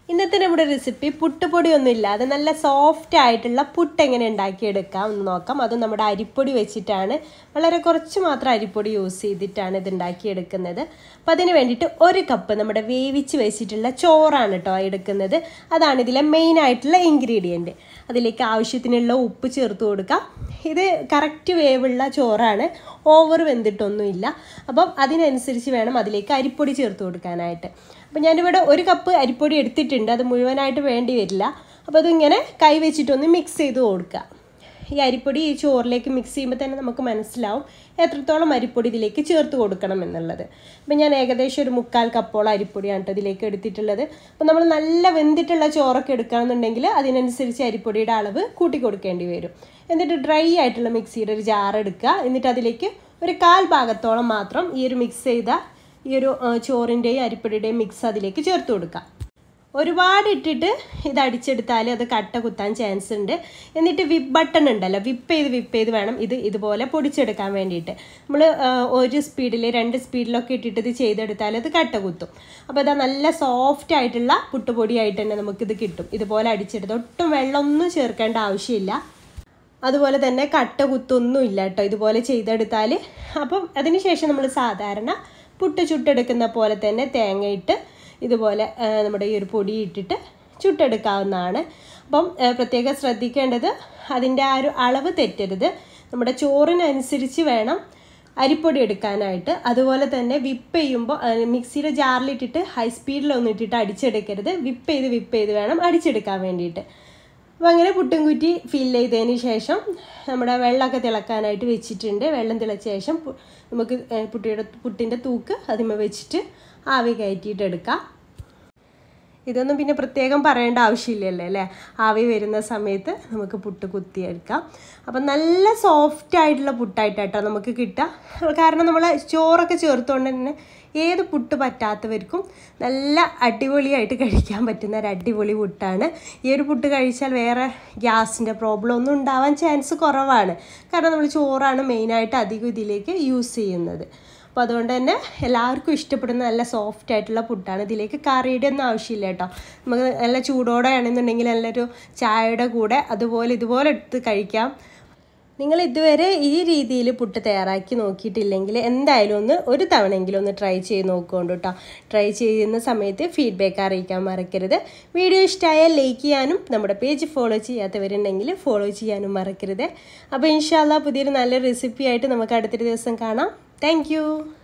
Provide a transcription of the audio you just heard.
ഇന്നത്തെ നമ്മുടെ റെസിപ്പി പുട്ടുപൊടി ഒന്നും ഇല്ലാതെ നല്ല സോഫ്റ്റ് ആയിട്ടുള്ള പുട്ട് എങ്ങനെ ഉണ്ടാക്കിയെടുക്കാം എന്ന് നോക്കാം അതും നമ്മുടെ അരിപ്പൊടി വെച്ചിട്ടാണ് വളരെ കുറച്ച് മാത്രം അരിപ്പൊടി യൂസ് ചെയ്തിട്ടാണ് ഇത് ഉണ്ടാക്കിയെടുക്കുന്നത് അപ്പോൾ അതിന് വേണ്ടിയിട്ട് ഒരു കപ്പ് നമ്മുടെ വേവിച്ച് വെച്ചിട്ടുള്ള ചോറാണ് കേട്ടോ എടുക്കുന്നത് അതാണ് ഇതിലെ മെയിൻ ആയിട്ടുള്ള ഇൻഗ്രീഡിയൻറ്റ് അതിലേക്ക് ആവശ്യത്തിനുള്ള ഉപ്പ് ചേർത്ത് കൊടുക്കാം ഇത് കറക്റ്റ് വേവുള്ള ചോറാണ് ഓവർ വെന്തിട്ടൊന്നുമില്ല അപ്പം അതിനനുസരിച്ച് വേണം അതിലേക്ക് അരിപ്പൊടി ചേർത്ത് കൊടുക്കാനായിട്ട് അപ്പം ഞാനിവിടെ ഒരു കപ്പ് അരിപ്പൊടി എടുത്തിട്ടുണ്ട് അത് മുഴുവനായിട്ട് വേണ്ടി വരില്ല അപ്പോൾ അതിങ്ങനെ കൈ വെച്ചിട്ടൊന്ന് മിക്സ് ചെയ്ത് കൊടുക്കുക ഈ അരിപ്പൊടി ഈ ചോറിലേക്ക് മിക്സ് ചെയ്യുമ്പോൾ തന്നെ നമുക്ക് മനസ്സിലാവും എത്രത്തോളം അരിപ്പൊടി ഇതിലേക്ക് ചേർത്ത് കൊടുക്കണം എന്നുള്ളത് അപ്പം ഞാൻ ഏകദേശം ഒരു മുക്കാൽ കപ്പോളം അരിപ്പൊടിയാണ് കേട്ടോ ഇതിലേക്ക് എടുത്തിട്ടുള്ളത് അപ്പം നമ്മൾ നല്ല വെന്തിട്ടുള്ള ചോറൊക്കെ എടുക്കുകയാണെന്നുണ്ടെങ്കിൽ അതിനനുസരിച്ച് അരിപ്പൊടിയുടെ അളവ് കൂട്ടി കൊടുക്കേണ്ടി വരും എന്നിട്ട് ഡ്രൈ ആയിട്ടുള്ള മിക്സിയുടെ ഒരു ജാർ എടുക്കുക എന്നിട്ട് അതിലേക്ക് ഒരു കാൽ ഭാഗത്തോളം മാത്രം ഈ ഒരു മിക്സ് ചെയ്ത ഈ ഒരു ചോറിൻ്റെയും അരിപ്പൊടിയുടെയും മിക്സ് അതിലേക്ക് ചേർത്ത് കൊടുക്കുക ഒരുപാട് ഇട്ടിട്ട് ഇത് അടിച്ചെടുത്താൽ അത് കട്ട കുത്താൻ ചാൻസ് ഉണ്ട് എന്നിട്ട് വിപ്പ് ബട്ടൺ ഉണ്ടല്ലോ വിപ്പ് ചെയ്ത് വിപ്പ് ചെയ്ത് വേണം ഇത് ഇതുപോലെ പൊടിച്ചെടുക്കാൻ വേണ്ടിയിട്ട് നമ്മൾ ഒരു സ്പീഡിൽ രണ്ട് സ്പീഡിലൊക്കെ ഇട്ടിട്ട് ഇത് ചെയ്തെടുത്താൽ അത് കട്ട കുത്തും അപ്പോൾ ഇതാ നല്ല സോഫ്റ്റ് ആയിട്ടുള്ള പുട്ടുപൊടിയായിട്ട് തന്നെ നമുക്കിത് കിട്ടും ഇതുപോലെ അടിച്ചെടുത്ത് ഒട്ടും വെള്ളമൊന്നും ചേർക്കേണ്ട ആവശ്യമില്ല അതുപോലെ തന്നെ കട്ട കുത്തൊന്നും ഇല്ല കേട്ടോ ഇതുപോലെ ചെയ്തെടുത്താൽ അപ്പം അതിന് ശേഷം നമ്മൾ സാധാരണ പുട്ട് ചുട്ടെടുക്കുന്ന പോലെ തന്നെ തേങ്ങയിട്ട് ഇതുപോലെ നമ്മുടെ ഈ ഒരു പൊടി ഇട്ടിട്ട് ചുട്ടെടുക്കാവുന്നതാണ് അപ്പം പ്രത്യേകം ശ്രദ്ധിക്കേണ്ടത് അതിൻ്റെ ആ ഒരു അളവ് തെറ്റരുത് നമ്മുടെ ചോറിനനുസരിച്ച് വേണം അരിപ്പൊടി എടുക്കാനായിട്ട് അതുപോലെ തന്നെ വിപ്പ് ചെയ്യുമ്പോൾ മിക്സിയുടെ ജാറിലിട്ടിട്ട് ഹൈ സ്പീഡിലൊന്നും ഇട്ടിട്ട് അടിച്ചെടുക്കരുത് വിപ്പ് ചെയ്ത് വിപ്പ് ചെയ്ത് വേണം അടിച്ചെടുക്കാൻ വേണ്ടിയിട്ട് അപ്പോൾ അങ്ങനെ പുട്ടും കുറ്റി ഫില്ല് ചെയ്തതിന് ശേഷം നമ്മുടെ വെള്ളമൊക്കെ തിളക്കാനായിട്ട് വെച്ചിട്ടുണ്ട് വെള്ളം തിളച്ച ശേഷം നമുക്ക് പുട്ടിയുടെ പുട്ടിൻ്റെ തൂക്ക് അതിമ വെച്ചിട്ട് ആവി കയറ്റിയിട്ട് എടുക്കാം ഇതൊന്നും പിന്നെ പ്രത്യേകം പറയേണ്ട ആവശ്യമില്ലല്ലോ അല്ലേ ആവി വരുന്ന സമയത്ത് നമുക്ക് പുട്ട് കുത്തിയെടുക്കാം അപ്പം നല്ല സോഫ്റ്റ് ആയിട്ടുള്ള പുട്ടായിട്ടാട്ടോ നമുക്ക് കിട്ടുക കാരണം നമ്മൾ ചോറൊക്കെ ചേർത്തുകൊണ്ട് തന്നെ ഏത് പുട്ട് പറ്റാത്തവർക്കും നല്ല അടിപൊളിയായിട്ട് കഴിക്കാൻ പറ്റുന്ന ഒരു അടിപൊളി പുട്ടാണ് ഈ ഒരു പുട്ട് കഴിച്ചാൽ വേറെ ഗ്യാസിൻ്റെ പ്രോബ്ലം ഒന്നും ഉണ്ടാവാൻ ചാൻസ് കുറവാണ് കാരണം നമ്മൾ ചോറാണ് മെയിനായിട്ട് അധികം ഇതിലേക്ക് യൂസ് ചെയ്യുന്നത് അപ്പോൾ അതുകൊണ്ട് തന്നെ എല്ലാവർക്കും ഇഷ്ടപ്പെടുന്ന നല്ല സോഫ്റ്റ് ആയിട്ടുള്ള പുട്ടാണ് ഇതിലേക്ക് കറിയുടെ ഒന്നും ആവശ്യമില്ല കേട്ടോ നമുക്ക് നല്ല ചൂടോടെ ആണെന്നുണ്ടെങ്കിൽ നല്ലൊരു ചായയുടെ കൂടെ അതുപോലെ ഇതുപോലെ എടുത്ത് കഴിക്കാം നിങ്ങൾ ഇതുവരെ ഈ രീതിയിൽ പുട്ട് തയ്യാറാക്കി നോക്കിയിട്ടില്ലെങ്കിൽ എന്തായാലും ഒന്ന് ഒരു തവണയെങ്കിലും ഒന്ന് ട്രൈ ചെയ്ത് നോക്കുകൊണ്ട് കേട്ടോ ട്രൈ ചെയ്യുന്ന സമയത്ത് ഫീഡ്ബാക്ക് അറിയിക്കാൻ മറക്കരുത് വീഡിയോ ഇഷ്ടമായാൽ ലൈക്ക് ചെയ്യാനും നമ്മുടെ പേജ് ഫോളോ ചെയ്യാത്തവരുണ്ടെങ്കിൽ ഫോളോ ചെയ്യാനും മറക്കരുത് അപ്പോൾ ഇൻഷാല്ല പുതിയൊരു നല്ല റെസിപ്പി ആയിട്ട് നമുക്ക് അടുത്തൊരു ദിവസം കാണാം താങ്ക്